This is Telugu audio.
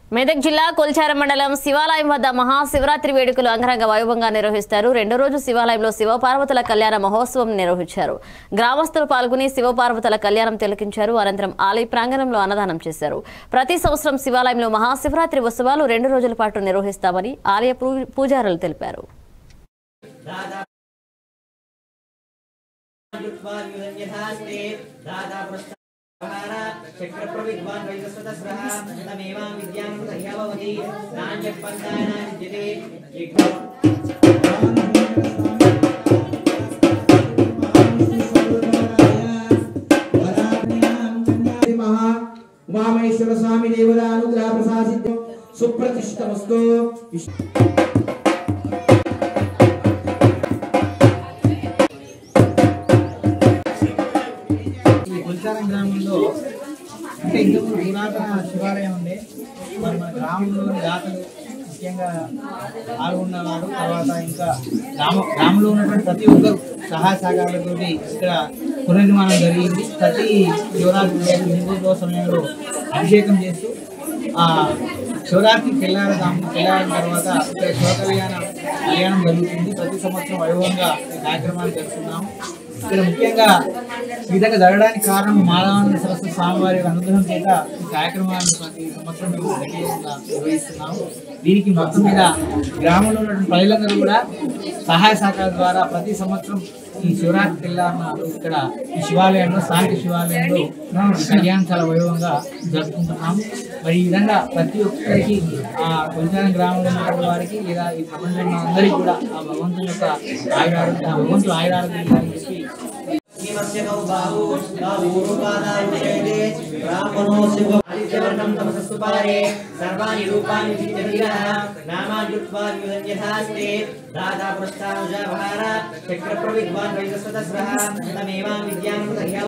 మెదక్ జిల్లా కొల్చార మండలం శివాలయం వద్ద మహాశివరాత్రి వేడుకలు అంగరంగ వైభవంగా నిర్వహిస్తారు రెండో రోజు శివాలయంలో శివపార్వతుల కళ్యాణ మహోత్సవం నిర్వహించారు గ్రామస్తులు పాల్గొని శివపార్వతుల కళ్యాణం తిలకించారు అనంతరం ఆలయ ప్రాంగణంలో అన్నదానం చేశారు ప్రతి సంవత్సరం శివాలయంలో మహాశివరాత్రి ఉత్సవాలు రెండు రోజుల పాటు నిర్వహిస్తామని ఆలయ పూ- పూజారులు తెలిపారు यथास्ते दादा चक्रप्रविद्वान् वैवस्वतस्रः तमेवां विद्यां ह्यभवति नान्यपन्थाय न विद्यते ఉమామేశ్వర స్వామి దేవత అనుగ్రహ ప్రసాదిత సుప్రతిష్ఠమస్తు ఈ గుల్చారం గ్రామంలో అంటే ఇంతకు పురాతన శివాలయం ఉండే మరి మన గ్రామంలోని దాతలు ముఖ్యంగా పాల్గొన్నవారు తర్వాత ఇంకా గ్రామ గ్రామంలో ఉన్నటువంటి ప్రతి ఒక్కరు సహాయ సహకారాలతోటి ఇక్కడ పునర్నిర్మాణం జరిగింది ప్రతి శివరాత్రి రోజు హిందూ సమయంలో అభిషేకం చేస్తూ ఆ శివరాత్రి తెల్లారదాం తెల్లారిన తర్వాత ఇక్కడ శివ కళ్యాణం కళ్యాణం జరుగుతుంది ప్రతి సంవత్సరం వైభవంగా ఈ కార్యక్రమాలు జరుపుతున్నాము ఇక్కడ ముఖ్యంగా ఈ విధంగా జరగడానికి కారణం మాధవానంద సరస్వతి స్వామివారి యొక్క అనుగ్రహం చేత ఈ కార్యక్రమాలను ప్రతి సంవత్సరం మేము దిగ్విజయంగా నిర్వహిస్తున్నాము దీనికి మొత్తం మీద గ్రామంలో ఉన్నటువంటి ప్రజలందరూ కూడా సహాయ సహకారాల ద్వారా ప్రతి సంవత్సరం ఈ శివరాత్రి తెల్లారిన రోజు ఇక్కడ ఈ శివాలయంలో స్థానిక శివాలయంలో ఈ కళ్యాణం చాలా వైభవంగా జరుపుకుంటున్నాము మరి ఈ విధంగా ప్రతి ఒక్కరికి ఆ కొలిచారం గ్రామంలో ఉన్నటువంటి వారికి లేదా ఈ ప్రపంచంలో అందరికీ కూడా ఆ భగవంతుని యొక్క ఆయురారోగ్య ఆ భగవంతుడు ఆయురారోగ్యం ఇవ్వాలని చెప్పి शिवस्य गौ बाहु बाहूरुपादायुषेते ब्राह्मणो शिव आदित्यवर्णं तमसस्तु पारे सर्वाणि रूपाणि विचित्यधिगः नामायुक्त्वा विदन्यथास्ते दाता पुरस्तानुजाभार चक्रप्रविद्वान् वैवस्वतस्रः तमेवां विद्यां